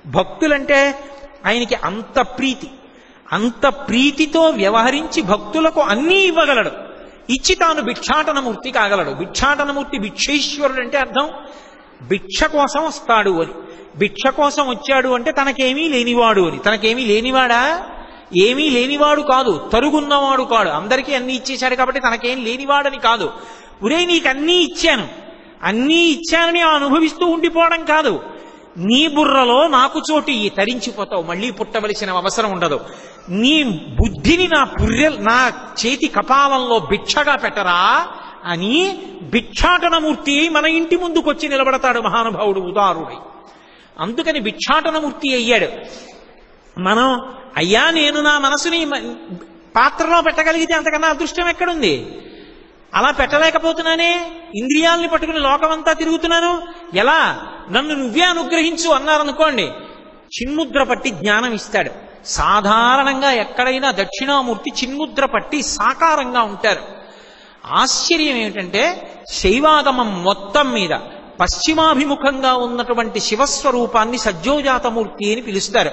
భక్తులంటే ఆయనకి అంత ప్రీతి అంత ప్రీతితో వ్యవహరించి భక్తులకు అన్నీ ఇవ్వగలడు ఇచ్చి తాను భిక్షాటనమూర్తి కాగలడు భిక్షాటనమూర్తి భిక్షేశ్వరుడు అంటే అర్థం భిక్ష కోసం వస్తాడు అని భిక్ష కోసం వచ్చాడు అంటే తనకేమీ లేనివాడు అని తనకేమీ లేనివాడా ఏమీ లేనివాడు కాదు తరుగున్నవాడు కాడు అందరికీ అన్నీ ఇచ్చేశాడు కాబట్టి తనకేం లేనివాడని కాదు ఒరే నీకు అన్నీ ఇచ్చాను అన్నీ ఇచ్చానని అనుభవిస్తూ ఉండిపోవడం కాదు నీ బుర్రలో నాకు చోటు ఈ తరించిపోతావు మళ్ళీ పుట్టవలసిన అవసరం ఉండదు నీ బుద్ధిని నా పుర్రె నా చేతి కపాలంలో భిక్షగా పెట్టరా అని భిక్షాటనమూర్తి మన ఇంటి ముందుకొచ్చి నిలబడతాడు మహానుభావుడు ఉదారుడై అందుకని భిక్షాటనమూర్తి అయ్యాడు మనం అయ్యా నేను నా మనసుని మ- పాత్రలో పెట్టగలిగితే అంతకన్నా అదృష్టం ఎక్కడుంది అలా పెట్టలేకపోతున్నానే ఇంద్రియాల్ని పట్టుకుని లోకమంతా తిరుగుతున్నాను ఎలా నన్ను నువ్వే అనుగ్రహించు అన్నారనుకోండి చిన్ముద్ర పట్టి జ్ఞానం ఇస్తాడు సాధారణంగా ఎక్కడైనా దక్షిణామూర్తి చిన్ముద్ర పట్టి సాకారంగా ఉంటారు ఆశ్చర్యం ఏమిటంటే శైవాగమం మొత్తం మీద పశ్చిమాభిముఖంగా ఉన్నటువంటి శివస్వరూపాన్ని సజ్జోజాతమూర్తి అని పిలుస్తారు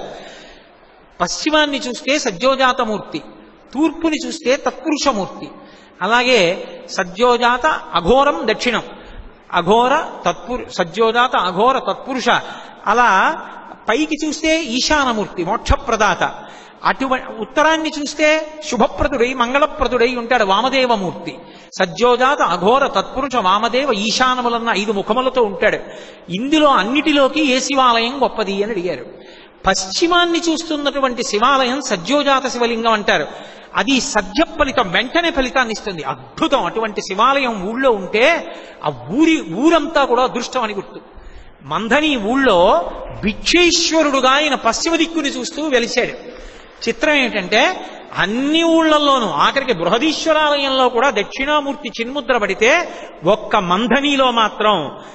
పశ్చిమాన్ని చూస్తే సజ్జోజాతమూర్తి తూర్పుని చూస్తే తత్పురుషమూర్తి అలాగే సజ్జోజాత అఘోరం దక్షిణం అఘోర తత్పురు సజ్జోజాత అఘోర తత్పురుష అలా పైకి చూస్తే ఈశానమూర్తి మోక్షప్రదాత అటువంటి ఉత్తరాన్ని చూస్తే శుభప్రదుడై మంగళప్రదుడై ఉంటాడు వామదేవమూర్తి సజ్జోజాత అఘోర తత్పురుష వామదేవ ఈశానములన్న ఐదు ముఖములతో ఉంటాడు ఇందులో అన్నిటిలోకి ఏ శివాలయం గొప్పది అని అడిగారు పశ్చిమాన్ని చూస్తున్నటువంటి శివాలయం సజ్జోజాత శివలింగం అంటారు అది సద్య ఫలితం వెంటనే ఫలితాన్ని ఇస్తుంది అద్భుతం అటువంటి శివాలయం ఊళ్ళో ఉంటే ఆ ఊరి ఊరంతా కూడా అదృష్టం అని గుర్తు మంధని ఊళ్ళో భిక్షేశ్వరుడుగా ఆయన పశ్చిమ దిక్కుని చూస్తూ వెలిశాడు చిత్రం ఏంటంటే అన్ని ఊళ్ళల్లోనూ ఆఖరికి బృహదీశ్వరాలయంలో కూడా దక్షిణామూర్తి చిన్ముద్ర పడితే ఒక్క మంధనిలో మాత్రం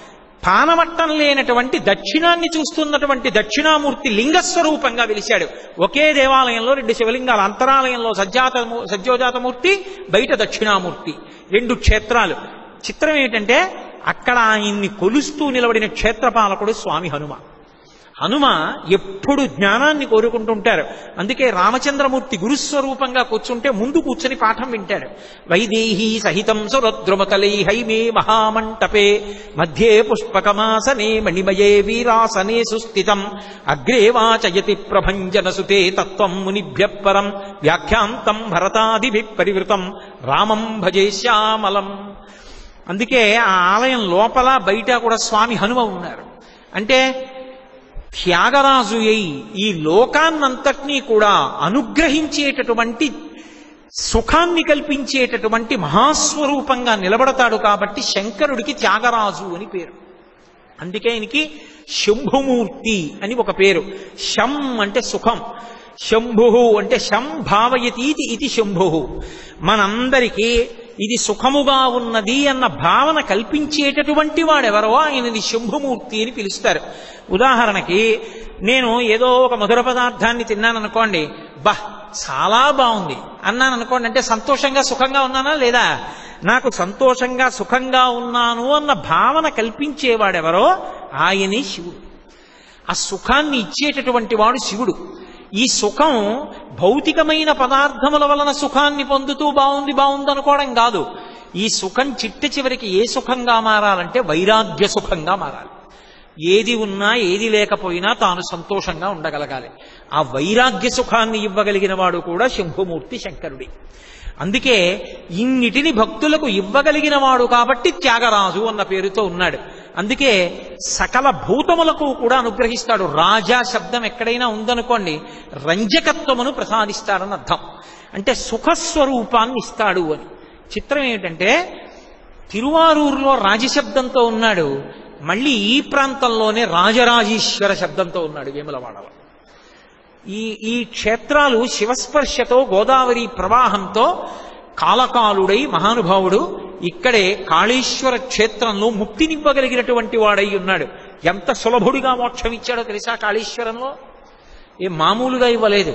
పానమట్టం లేనటువంటి దక్షిణాన్ని చూస్తున్నటువంటి దక్షిణామూర్తి లింగస్వరూపంగా వెలిశాడు ఒకే దేవాలయంలో రెండు శివలింగాలు అంతరాలయంలో సజ్జాత సజ్జోజాతమూర్తి బయట దక్షిణామూర్తి రెండు క్షేత్రాలు చిత్రం ఏంటంటే అక్కడ ఆయన్ని కొలుస్తూ నిలబడిన క్షేత్రపాలకుడు స్వామి హనుమ హనుమ ఎప్పుడు జ్ఞానాన్ని కోరుకుంటుంటారు అందుకే రామచంద్రమూర్తి గురుస్వరూపంగా కూర్చుంటే ముందు కూర్చొని పాఠం వింటాడు వైదేహీ సహితం సురద్రుమతలై హైమే మహామంటపే మధ్యే పుష్పకమాసనే మణిమయే వీరాసనే సుస్థితం అగ్రే వాచయతి ప్రభంజన సుతే తత్వం మునిభ్య పరం వ్యాఖ్యాంతం భరతాదిభి పరివృతం రామం భజే శ్యామలం అందుకే ఆ ఆలయం లోపల బయట కూడా స్వామి హనుమ ఉన్నారు అంటే త్యాగరాజు అయి ఈ లోకాన్నంతటినీ కూడా అనుగ్రహించేటటువంటి సుఖాన్ని కల్పించేటటువంటి మహాస్వరూపంగా నిలబడతాడు కాబట్టి శంకరుడికి త్యాగరాజు అని పేరు అందుకే ఆయనకి శంభుమూర్తి అని ఒక పేరు శం అంటే సుఖం శంభు అంటే శం భావయతీతి ఇది శంభు మనందరికీ ఇది సుఖముగా ఉన్నది అన్న భావన కల్పించేటటువంటి వాడెవరో ఆయనది శంభుమూర్తి అని పిలుస్తారు ఉదాహరణకి నేను ఏదో ఒక మధుర పదార్థాన్ని తిన్నాననుకోండి బా చాలా బాగుంది అన్నాను అనుకోండి అంటే సంతోషంగా సుఖంగా ఉన్నానా లేదా నాకు సంతోషంగా సుఖంగా ఉన్నాను అన్న భావన కల్పించేవాడెవరో ఆయనే శివుడు ఆ సుఖాన్ని ఇచ్చేటటువంటి వాడు శివుడు ఈ సుఖం భౌతికమైన పదార్థముల వలన సుఖాన్ని పొందుతూ బాగుంది బాగుంది అనుకోవడం కాదు ఈ సుఖం చిట్ట చివరికి ఏ సుఖంగా మారాలంటే వైరాగ్య సుఖంగా మారాలి ఏది ఉన్నా ఏది లేకపోయినా తాను సంతోషంగా ఉండగలగాలి ఆ వైరాగ్య సుఖాన్ని ఇవ్వగలిగిన వాడు కూడా శంభుమూర్తి శంకరుడి అందుకే ఇన్నిటిని భక్తులకు ఇవ్వగలిగిన వాడు కాబట్టి త్యాగరాజు అన్న పేరుతో ఉన్నాడు అందుకే సకల భూతములకు కూడా అనుగ్రహిస్తాడు రాజా శబ్దం ఎక్కడైనా ఉందనుకోండి రంజకత్వమును ప్రసాదిస్తాడని అర్థం అంటే సుఖస్వరూపాన్ని ఇస్తాడు అని చిత్రం ఏమిటంటే తిరువారూరులో రాజశబ్దంతో ఉన్నాడు మళ్ళీ ఈ ప్రాంతంలోనే రాజరాజేశ్వర శబ్దంతో ఉన్నాడు వేములవాడలో ఈ ఈ క్షేత్రాలు శివస్పర్శతో గోదావరి ప్రవాహంతో కాలకాలుడై మహానుభావుడు ఇక్కడే కాళేశ్వర క్షేత్రంలో ముక్తినివ్వగలిగినటువంటి వాడై ఉన్నాడు ఎంత సులభుడిగా మోక్షం ఇచ్చాడో తెలుసా కాళేశ్వరంలో ఏ మామూలుగా ఇవ్వలేదు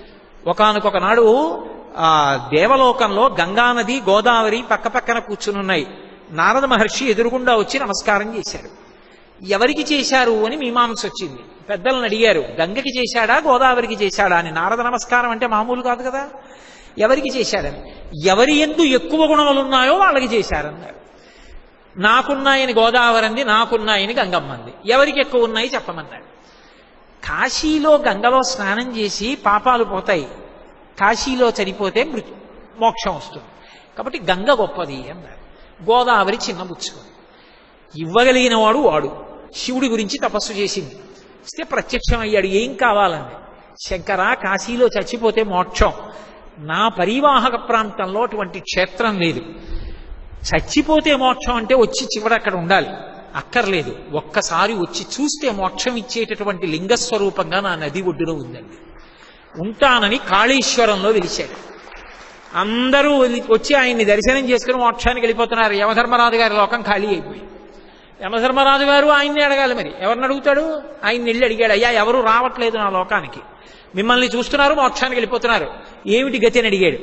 ఒకనకొక నాడు ఆ దేవలోకంలో గంగానది గోదావరి పక్కపక్కన కూర్చుని ఉన్నాయి నారద మహర్షి ఎదురుగుండా వచ్చి నమస్కారం చేశాడు ఎవరికి చేశారు అని మీమాంస వచ్చింది పెద్దలను అడిగారు గంగకి చేశాడా గోదావరికి చేశాడా అని నారద నమస్కారం అంటే మామూలు కాదు కదా ఎవరికి చేశాడని ఎవరి ఎందు ఎక్కువ గుణములు ఉన్నాయో వాళ్ళకి చేశారన్నారు నాకున్నాయని గోదావరి అంది నాకున్నాయని గంగమ్మంది ఎవరికి ఎక్కువ ఉన్నాయి చెప్పమన్నాడు కాశీలో గంగలో స్నానం చేసి పాపాలు పోతాయి కాశీలో చనిపోతే మృత్యు మోక్షం వస్తుంది కాబట్టి గంగ గొప్పది అన్నారు గోదావరి చిన్నబుచ్చుకుంది ఇవ్వగలిగిన వాడు వాడు శివుడి గురించి తపస్సు చేసింది ఇస్తే ప్రత్యక్షం అయ్యాడు ఏం కావాలండి శంకర కాశీలో చచ్చిపోతే మోక్షం నా పరివాహక ప్రాంతంలో అటువంటి క్షేత్రం లేదు చచ్చిపోతే మోక్షం అంటే వచ్చి చివర అక్కడ ఉండాలి అక్కర్లేదు ఒక్కసారి వచ్చి చూస్తే మోక్షం ఇచ్చేటటువంటి లింగస్వరూపంగా నా నది ఒడ్డున ఉందండి ఉంటానని కాళేశ్వరంలో వెలిశాడు అందరూ వెళ్ళి- వచ్చి ఆయన్ని దర్శనం చేసుకుని మోక్షానికి వెళ్ళిపోతున్నారు యమధర్మరాజు గారి లోకం ఖాళీ అయిపోయి యమధర్మరాజు గారు ఆయన్ని అడగాలి మరి ఎవరిని అడుగుతాడు ఆయన వెళ్ళి అడిగాడు అయ్యా ఎవరు రావట్లేదు నా లోకానికి మిమ్మల్ని చూస్తున్నారు మోక్షానికి వెళ్ళిపోతున్నారు ఏమిటి గతి అని అడిగాడు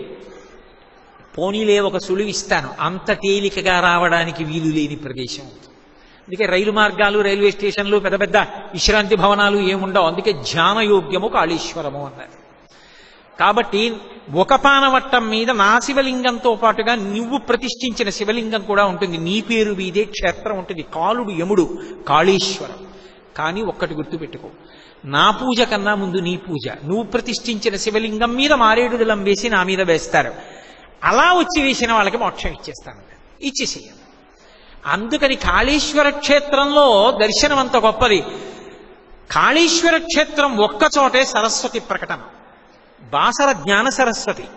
పోనీలే ఒక సులువు ఇస్తాను అంత తేలికగా రావడానికి వీలు లేని ప్రదేశం అందుకే రైలు మార్గాలు రైల్వే స్టేషన్లు పెద్ద పెద్ద విశ్రాంతి భవనాలు ఏముండవు అందుకే ధ్యానయోగ్యము కాళేశ్వరము అన్నారు కాబట్టి ఒక పానవట్టం మీద నా శివలింగంతో పాటుగా నువ్వు ప్రతిష్ఠించిన శివలింగం కూడా ఉంటుంది నీ పేరు మీదే క్షేత్రం ఉంటుంది కాలుడు యముడు కాళేశ్వరం కానీ ఒక్కటి గుర్తుపెట్టుకో నా పూజ కన్నా ముందు నీ పూజ నువ్వు ప్రతిష్ఠించిన శివలింగం మీద మారేడు దళం వేసి నా మీద వేస్తారు అలా వచ్చి వేసిన వాళ్ళకి మోక్షం ఇచ్చేస్తాను ఇచ్చేసేయాలి అందుకని కాళేశ్వర క్షేత్రంలో దర్శనం అంత గొప్పది కాళేశ్వర క్షేత్రం ఒక్క చోటే సరస్వతి ప్రకటన బాసర జ్ఞాన సరస్వతి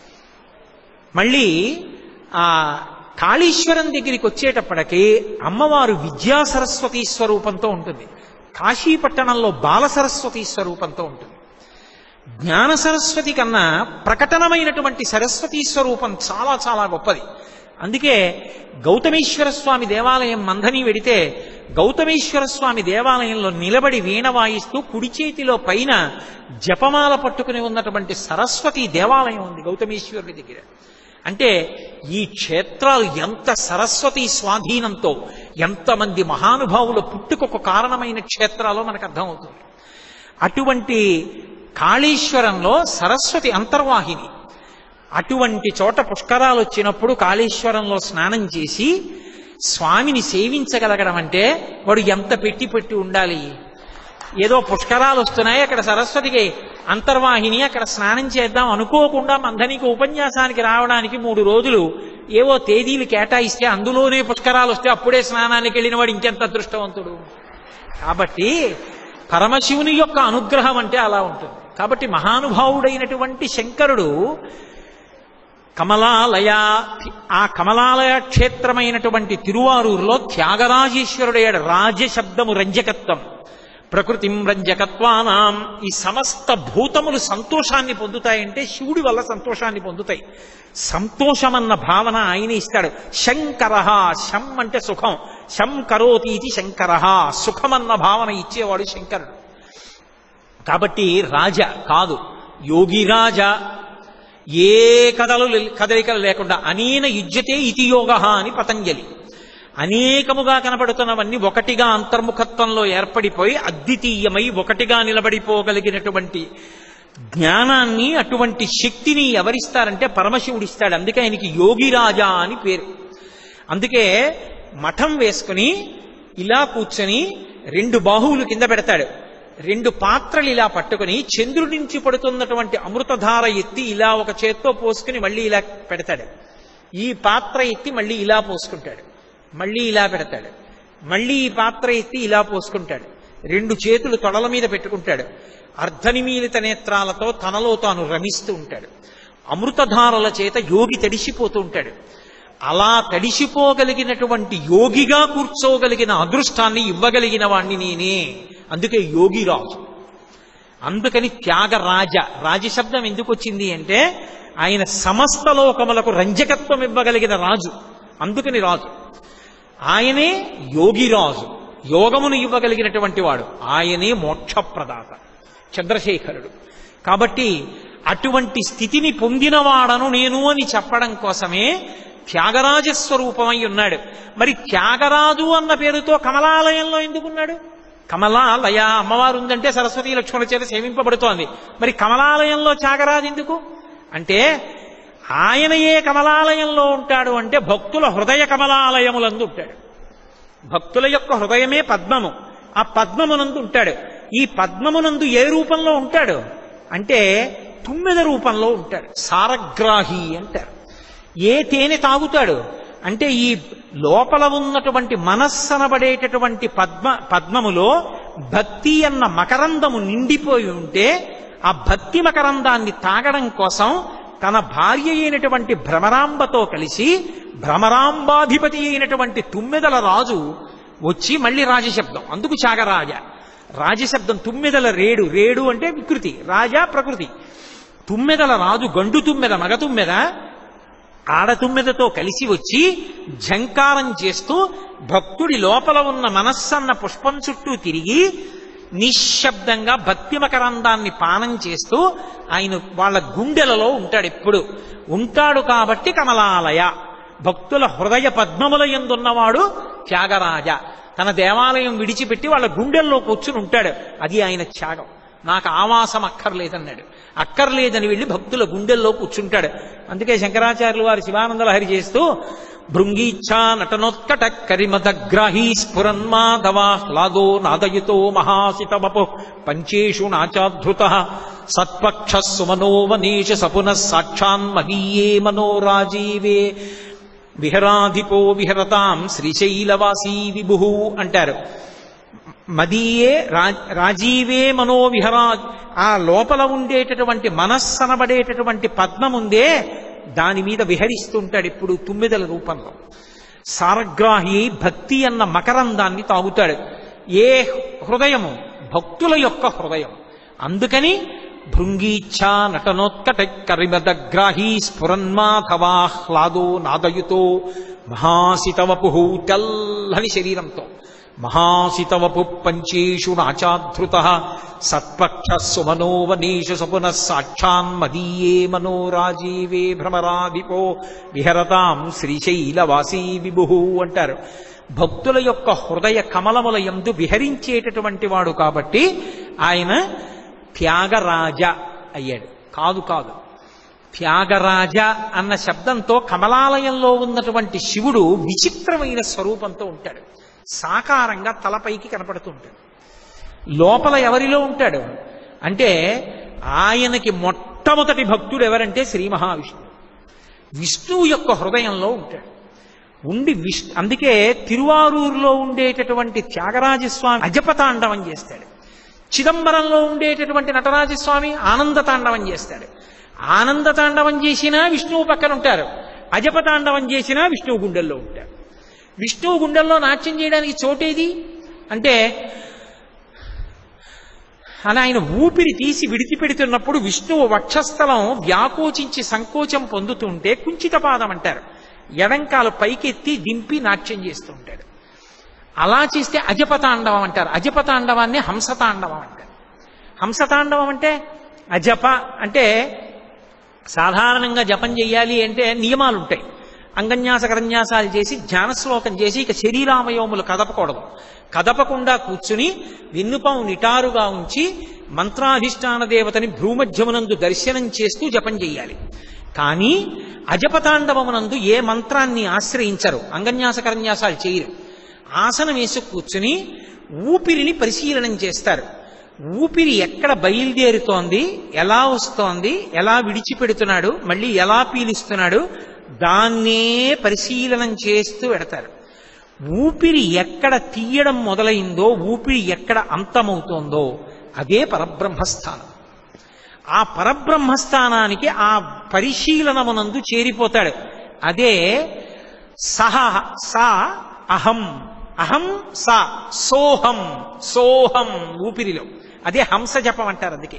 మళ్ళీ ఆ కాళీశ్వరం దగ్గరికి వచ్చేటప్పటికి అమ్మవారు విద్యా సరస్వతి స్వరూపంతో ఉంటుంది కాశీపట్టణంలో బాల సరస్వతి స్వరూపంతో ఉంటుంది జ్ఞాన సరస్వతి కన్నా ప్రకటనమైనటువంటి సరస్వతి స్వరూపం చాలా చాలా గొప్పది అందుకే గౌతమేశ్వర స్వామి దేవాలయం మందని వెడితే గౌతమేశ్వర స్వామి దేవాలయంలో నిలబడి వీణ వాయిస్తూ కుడి చేతిలో పైన జపమాల పట్టుకుని ఉన్నటువంటి సరస్వతి దేవాలయం ఉంది గౌతమేశ్వరుడి దగ్గర అంటే ఈ క్షేత్రాలు ఎంత సరస్వతి స్వాధీనంతో ఎంతమంది మహానుభావుల పుట్టుకొక కారణమైన క్షేత్రాలో మనకు అర్థమవుతుంది అటువంటి కాళేశ్వరంలో సరస్వతి అంతర్వాహిని అటువంటి చోట పుష్కరాలు వచ్చినప్పుడు కాళేశ్వరంలో స్నానం చేసి స్వామిని సేవించగలగడం అంటే వాడు ఎంత పెట్టి పెట్టి ఉండాలి ఏదో పుష్కరాలు వస్తున్నాయి అక్కడ సరస్వతికి అంతర్వాహిని అక్కడ స్నానం చేద్దాం అనుకోకుండా మంధనికి ఉపన్యాసానికి రావడానికి మూడు రోజులు ఏవో తేదీలు కేటాయిస్తే అందులోనే పుష్కరాలు వస్తే అప్పుడే స్నానానికి వెళ్ళిన వాడు ఇంకెంత అదృష్టవంతుడు కాబట్టి పరమశివుని యొక్క అనుగ్రహం అంటే అలా ఉంటుంది కాబట్టి మహానుభావుడైనటువంటి శంకరుడు కమలాలయ ఆ కమలాలయ క్షేత్రమైనటువంటి తిరువారూరులో త్యాగరాజేశ్వరుడయ్యాడు రాజశబ్దము రంజకత్వం ప్రకృతిం రంజకత్వానాం ఈ సమస్త భూతములు సంతోషాన్ని పొందుతాయంటే శివుడి వల్ల సంతోషాన్ని పొందుతాయి సంతోషమన్న భావన ఆయన ఇస్తాడు శంకర శం అంటే సుఖం శం కరోతి ఇది శంకర సుఖమన్న భావన ఇచ్చేవాడు శంకరుడు కాబట్టి రాజ కాదు యోగి రాజ ఏ కథలు కదలికలు లేకుండా అనేన యుజ్యతే ఇతి యోగ అని పతంజలి అనేకముగా కనపడుతున్నవన్నీ ఒకటిగా అంతర్ముఖత్వంలో ఏర్పడిపోయి అద్వితీయమై ఒకటిగా నిలబడిపోగలిగినటువంటి జ్ఞానాన్ని అటువంటి శక్తిని ఎవరిస్తారంటే పరమశివుడిస్తాడు అందుకే ఆయనకి యోగిరాజా అని పేరు అందుకే మఠం వేసుకుని ఇలా కూర్చొని రెండు బాహువులు కింద పెడతాడు రెండు పాత్రలు ఇలా పట్టుకుని చంద్రుడి నుంచి పడుతున్నటువంటి అమృతధార ఎత్తి ఇలా ఒక చేత్తో పోసుకుని మళ్ళీ ఇలా పెడతాడు ఈ పాత్ర ఎత్తి మళ్ళీ ఇలా పోసుకుంటాడు మళ్ళీ ఇలా పెడతాడు మళ్ళీ ఈ పాత్ర ఎత్తి ఇలా పోసుకుంటాడు రెండు చేతులు తొడల మీద పెట్టుకుంటాడు అర్ధనిమీలిత నేత్రాలతో తనలో తాను రమిస్తూ ఉంటాడు అమృతధారల చేత యోగి తడిసిపోతూ ఉంటాడు అలా తడిసిపోగలిగినటువంటి యోగిగా కూర్చోగలిగిన అదృష్టాన్ని ఇవ్వగలిగిన వాణ్ణి నేనే అందుకే యోగిరాజు అందుకని త్యాగరాజ రాజశబ్దం ఎందుకు వచ్చింది అంటే ఆయన సమస్త లోకములకు రంజకత్వం ఇవ్వగలిగిన రాజు అందుకని రాజు ఆయనే యోగిరాజు యోగమును ఇవ్వగలిగినటువంటి వాడు ఆయనే మోక్షప్రదాత చంద్రశేఖరుడు కాబట్టి అటువంటి స్థితిని పొందినవాడను నేను అని చెప్పడం కోసమే త్యాగరాజ స్వరూపమై ఉన్నాడు మరి త్యాగరాజు అన్న పేరుతో కమలాలయంలో ఎందుకున్నాడు కమలాలయ అమ్మవారు ఉందంటే సరస్వతి లక్ష్మణ చేత సేవింపబడుతోంది మరి కమలాలయంలో త్యాగరాజు ఎందుకు అంటే ఆయన ఏ కమలాలయంలో ఉంటాడు అంటే భక్తుల హృదయ కమలాలయములందు ఉంటాడు భక్తుల యొక్క హృదయమే పద్మము ఆ పద్మమునందు ఉంటాడు ఈ పద్మమునందు ఏ రూపంలో ఉంటాడు అంటే తుమ్మెద రూపంలో ఉంటాడు సారగ్రాహి అంటారు ఏ తేనె తాగుతాడు అంటే ఈ లోపల ఉన్నటువంటి మనస్సనబడేటటువంటి పద్మ పద్మములో భక్తి అన్న మకరందము నిండిపోయి ఉంటే ఆ భక్తి మకరందాన్ని తాగడం కోసం తన భార్య అయినటువంటి భ్రమరాంబతో కలిసి భ్రమరాంబాధిపతి అయినటువంటి తుమ్మెదల రాజు వచ్చి మళ్ళీ రాజశబ్దం అందుకు చాగరాజ రాజశబ్దం తుమ్మెదల రేడు రేడు అంటే వికృతి రాజా ప్రకృతి తుమ్మెదల రాజు గండు తుమ్మెద మగ తుమ్మెద ఆడతుమ్మెదతో కలిసి వచ్చి ఝంకారం చేస్తూ భక్తుడి లోపల ఉన్న మనస్సన్న పుష్పం చుట్టూ తిరిగి నిశ్శబ్దంగా భక్తి మకరందాన్ని పానం చేస్తూ ఆయన వాళ్ళ గుండెలలో ఉంటాడు ఎప్పుడు ఉంటాడు కాబట్టి కమలాలయ భక్తుల హృదయ పద్మముల ఎందున్నవాడు త్యాగరాజ తన దేవాలయం విడిచిపెట్టి వాళ్ళ గుండెల్లో కూర్చుని ఉంటాడు అది ఆయన త్యాగం నాకు ఆవాసం అక్కర్లేదన్నాడు అక్కర్లేదని వెళ్ళి భక్తుల గుండెల్లో కూర్చుంటాడు అందుకే శంకరాచార్యులు వారు శివానంద లహరి చేస్తూ భృంగీచ్ఛా నటనోత్కట కరిమదగ్రాహీ స్ఫురన్మాధవాహ్లాదో నాదయుతో మహాసితమపు పంచేషు నాచాధృత సత్పక్ష సుమనోవనేష సపునః సాక్షాన్మదీయే మనోరాజీవే విహరాధిపో విహరతాం శ్రీశైలవాసీ విభు అంటారు మదీయే రా- రాజీవే మనోవిహరా ఆ లోపల ఉండేటటువంటి మనస్సనబడేటటువంటి పద్మముందే దాని మీద విహరిస్తుంటాడు ఇప్పుడు తుమ్మిదల రూపంలో సారగ్రాహి అయి భక్తి అన్న మకరందాన్ని తాగుతాడు ఏ హృదయము భక్తుల యొక్క హృదయం అందుకని భృంగీచ్ఛా నటనోత్కట కరిమదగ్రాహీ స్ఫురన్మాధవాహ్లాదో నాదయుతో మహాసితవపు తెల్లని శరీరంతో మహాసితవపు పంచేషు నాచాధృత సత్పక్ష సుమనోవనేష సపునః సాక్షాన్మదీయే మనోరాజీవే భ్రమరాధిపో విహరతాం శ్రీశైలవాసీ విభు అంటారు భక్తుల యొక్క హృదయ కమలముల యందు విహరించేటటువంటి వాడు కాబట్టి ఆయన త్యాగరాజ అయ్యాడు కాదు కాదు త్యాగరాజ అన్న శబ్దంతో కమలాలయంలో ఉన్నటువంటి శివుడు విచిత్రమైన స్వరూపంతో ఉంటాడు సాకారంగా తలపైకి కనపడుతూ ఉంటాడు లోపల ఎవరిలో ఉంటాడు అంటే ఆయనకి మొట్టమొదటి భక్తుడు ఎవరంటే శ్రీ మహావిష్ణువు విష్ణువు యొక్క హృదయంలో ఉంటాడు ఉండి విష్ అందుకే తిరువారూరులో ఉండేటటువంటి త్యాగరాజస్వామి అజపతాండవం చేస్తాడు చిదంబరంలో ఉండేటటువంటి నటరాజస్వామి ఆనంద తాండవం చేస్తాడు ఆనంద తాండవం చేసినా విష్ణువు పక్కన ఉంటారు అజపతాండవం చేసినా విష్ణువు గుండెల్లో ఉంటారు విష్ణువు గుండెల్లో నాట్యం చేయడానికి చోటేది అంటే అలా ఆయన ఊపిరి తీసి విడిచిపెడుతున్నప్పుడు విష్ణువు వక్షస్థలం వ్యాకోచించి సంకోచం పొందుతుంటే కుంచిత పాదం అంటారు ఎడంకాలు పైకెత్తి దింపి నాట్యం చేస్తూ ఉంటాడు అలా చేస్తే అజపతాండవం అంటారు అజపతాండవాన్ని హంసతాండవం అంటారు హంసతాండవం అంటే అజప అంటే సాధారణంగా జపం చెయ్యాలి అంటే నియమాలు ఉంటాయి అంగన్యాస కరన్యాసాలు చేసి ధ్యానశ్లోకం చేసి ఇక శరీరావయవములు కదపకూడదు కదపకుండా కూర్చుని విన్నుపం నిటారుగా ఉంచి మంత్రాధిష్టాన దేవతని భ్రూమధ్యమునందు దర్శనం చేస్తూ జపం చెయ్యాలి కానీ అజపతాండవమునందు ఏ మంత్రాన్ని ఆశ్రయించరు అంగన్యాస కరన్యాసాలు చేయరు ఆసనం వేసి కూర్చుని ఊపిరిని పరిశీలనం చేస్తారు ఊపిరి ఎక్కడ బయలుదేరుతోంది ఎలా వస్తోంది ఎలా విడిచిపెడుతున్నాడు మళ్ళీ ఎలా పీలుస్తున్నాడు దాన్నే పరిశీలనం చేస్తూ పెడతారు ఊపిరి ఎక్కడ తీయడం మొదలైందో ఊపిరి ఎక్కడ అంతమవుతోందో అదే పరబ్రహ్మస్థానం ఆ పరబ్రహ్మస్థానానికి ఆ పరిశీలనమునందు చేరిపోతాడు అదే సహ సా అహం అహం సా సోహం సోహం ఊపిరిలో అదే హంస జపం అంటారు అందుకే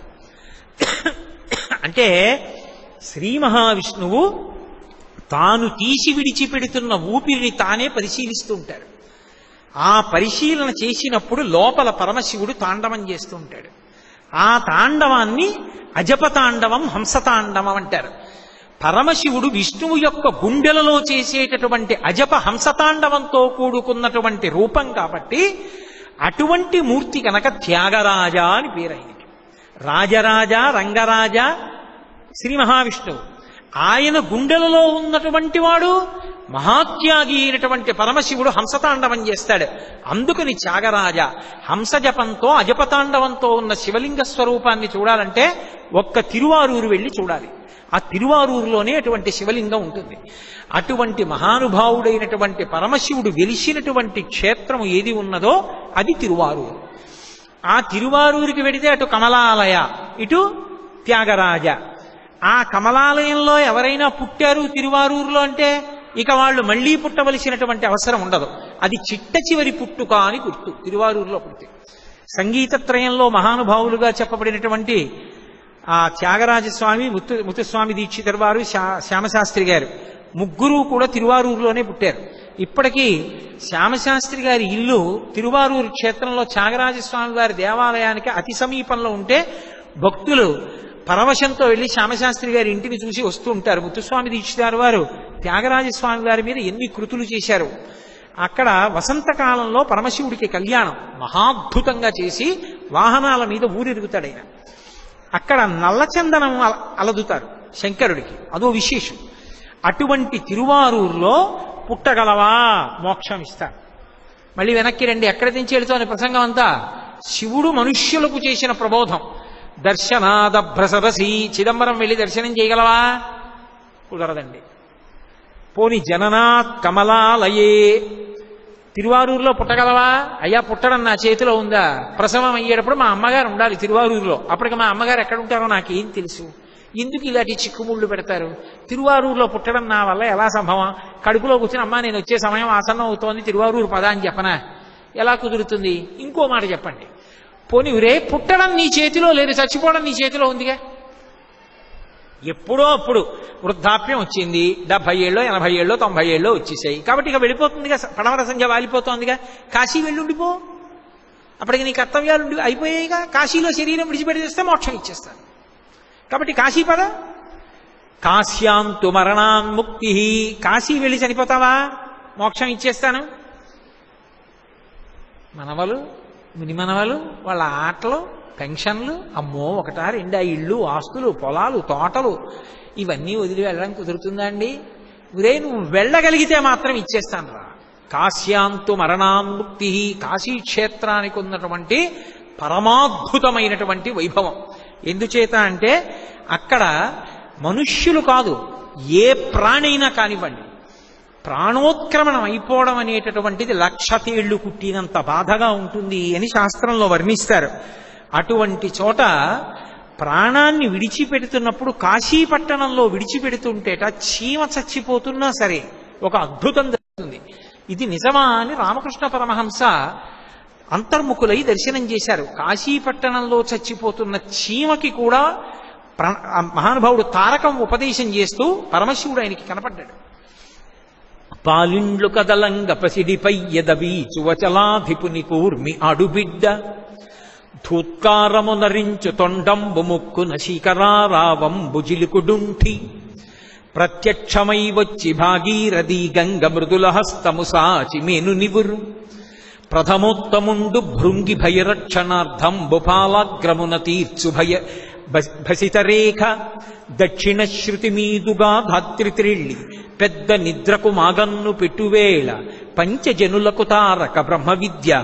అంటే శ్రీ మహావిష్ణువు తాను తీసి విడిచిపెడుతున్న ఊపిరిని తానే పరిశీలిస్తూ ఉంటాడు ఆ పరిశీలన చేసినప్పుడు లోపల పరమశివుడు తాండవం చేస్తూ ఉంటాడు ఆ తాండవాన్ని అజపతాండవం హంసతాండవం అంటారు పరమశివుడు విష్ణువు యొక్క గుండెలలో చేసేటటువంటి అజప హంసతాండవంతో కూడుకున్నటువంటి రూపం కాబట్టి అటువంటి మూర్తి కనుక త్యాగరాజ అని పేరు ఆయనకి రాజరాజ రంగరాజ శ్రీ మహావిష్ణువు ఆయన గుండెలలో ఉన్నటువంటి వాడు మహాత్యాగి అయినటువంటి పరమశివుడు హంసతాండవం చేస్తాడు అందుకని త్యాగరాజ హంసజపంతో అజపతాండవంతో ఉన్న శివలింగ స్వరూపాన్ని చూడాలంటే ఒక్క తిరువారూరు వెళ్ళి చూడాలి ఆ తిరువారూరులోనే అటువంటి శివలింగం ఉంటుంది అటువంటి మహానుభావుడైనటువంటి పరమశివుడు వెలిసినటువంటి క్షేత్రము ఏది ఉన్నదో అది తిరువారూరు ఆ తిరువారూరికి వెడితే అటు కమలాలయ ఇటు త్యాగరాజ ఆ కమలాలయంలో ఎవరైనా పుట్టారు తిరువారూరులో అంటే ఇక వాళ్ళు మళ్ళీ పుట్టవలసినటువంటి అవసరం ఉండదు అది చిట్ట చివరి పుట్టుక అని గుర్తు తిరువారూరులో పుట్టి సంగీతత్రయంలో మహానుభావులుగా చెప్పబడినటువంటి ఆ త్యాగరాజస్వామి ముత్తు ముత్తుస్వామి దీక్షితర్ వారు శా- శ్యామశాస్త్రి గారు ముగ్గురు కూడా తిరువారూరులోనే పుట్టారు ఇప్పటికీ శ్యామశాస్త్రి గారి ఇల్లు తిరువారూరు క్షేత్రంలో త్యాగరాజస్వామి వారి దేవాలయానికి అతి సమీపంలో ఉంటే భక్తులు పరవశంతో వెళ్లి శ్యామశాస్త్రి గారి ఇంటిని చూసి వస్తూ ఉంటారు ముత్తుస్వామి దీక్షితారు వారు త్యాగరాజస్వామి వారి మీద ఎన్ని కృతులు చేశారు అక్కడ వసంతకాలంలో పరమశివుడికి కళ్యాణం మహాద్భుతంగా చేసి వాహనాల మీద ఊరెరుగుతాడు ఆయన అక్కడ నల్లచందనం అల- అలదుతారు శంకరుడికి అదో విశేషం అటువంటి తిరువారూరులో పుట్టగలవా మోక్షం ఇస్తారు మళ్ళీ వెనక్కి రండి ఎక్కడ తెంచి వెళుతోంది ప్రసంగం అంతా శివుడు మనుష్యులకు చేసిన ప్రబోధం దర్శనాదభ్రసరసి చిదంబరం వెళ్ళి దర్శనం చేయగలవా కుదరదండి పోని జననాత్ కమలాలయే తిరువారూరులో పుట్టగలవా అయ్యా పుట్టడం నా చేతిలో ఉందా ప్రసవం అయ్యేటప్పుడు మా అమ్మగారు ఉండాలి తిరువారూరులో అప్పటికి మా అమ్మగారు ఎక్కడ ఉంటారో నాకేం తెలుసు ఎందుకు ఇలాంటి చిక్కుముళ్ళు పెడతారు తిరువారూరులో పుట్టడం నా వల్ల ఎలా సంభవం కడుపులో కూర్చుని అమ్మా నేను వచ్చే సమయం ఆసన్నం అవుతోంది తిరువారూరు పద అని చెప్పనా ఎలా కుదురుతుంది ఇంకో మాట చెప్పండి పోనీ రే పుట్టడం నీ చేతిలో లేదు చచ్చిపోవడం నీ చేతిలో ఉందిగా ఎప్పుడో అప్పుడు వృద్ధాప్యం వచ్చింది డెబ్బై ఏళ్ళో ఎనభై ఏళ్ళో తొంభై ఏళ్ళో వచ్చేసాయి కాబట్టి ఇక వెళ్ళిపోతుందిగా పడమర సంఖ్య వాలిపోతోందిగా కాశీ వెళ్ళుండిపో అప్పటికి నీ కర్తవ్యాలు ఉండి- అయిపోయాయిగా కాశీలో శరీరం విడిచిపెట్టేస్తే మోక్షం ఇచ్చేస్తాను కాబట్టి కాశీ పద కాశ్యాంతు మరణాన్ముక్తి కాశీ వెళ్ళి చనిపోతావా మోక్షం ఇచ్చేస్తాను మనవలు ముని మనవలు వాళ్ళ ఆటలు పెన్షన్లు అమ్మో ఒకటా రెండా ఇళ్ళు ఆస్తులు పొలాలు తోటలు ఇవన్నీ వదిలి వెళ్ళడం కుదురుతుందా అండి ఒరే నువ్వు వెళ్ళగలిగితే మాత్రం ఇచ్చేస్తాను రా కాశ్యాంతు మరణాన్ముక్తి కాశీ క్షేత్రానికి ఉన్నటువంటి పరమాద్భుతమైనటువంటి వైభవం ఎందుచేత అంటే అక్కడ మనుష్యులు కాదు ఏ ప్రాణైనా కానివ్వండి ప్రాణోత్క్రమణం అయిపోవడం అనేటటువంటిది లక్ష తేళ్లు కుట్టినంత బాధగా ఉంటుంది అని శాస్త్రంలో వర్ణిస్తారు అటువంటి చోట ప్రాణాన్ని విడిచిపెడుతున్నప్పుడు కాశీపట్టణంలో విడిచిపెడుతుంటేట చీమ చచ్చిపోతున్నా సరే ఒక అద్భుతం జరుగుతుంది ఇది నిజమా అని రామకృష్ణ పరమహంస అంతర్ముఖులై దర్శనం చేశారు కాశీపట్టణంలో చచ్చిపోతున్న చీమకి కూడా ప్ర- ఆ మహానుభావుడు తారకం ఉపదేశం చేస్తూ పరమశివుడు ఆయనకి కనపడ్డాడు పాలిండ్లు కదలంగ పసిడిపై ఎదవీచు వచలాధిపుని కూర్మి అడుబిడ్డ ధూత్కారము నరించు తొండంబు ముక్కున శీకరారావంబు జిలుకుడుంఠి ప్రత్యక్షమై వచ్చి భాగీరథి గంగ మృదుల హస్తము సాచి మేను నివురు ప్రథమోత్తముండు భృంగి భయరక్షణార్థం బుపాలాగ్రమున తీర్చు భయ భ- భసితరేఖ దక్షిణ శృతి మీదుగా ధాత్రిత్రిళ్ళి పెద్ద నిద్రకు మాగన్ను పెట్టువేళ పంచజనులకు తారక బ్రహ్మ విద్య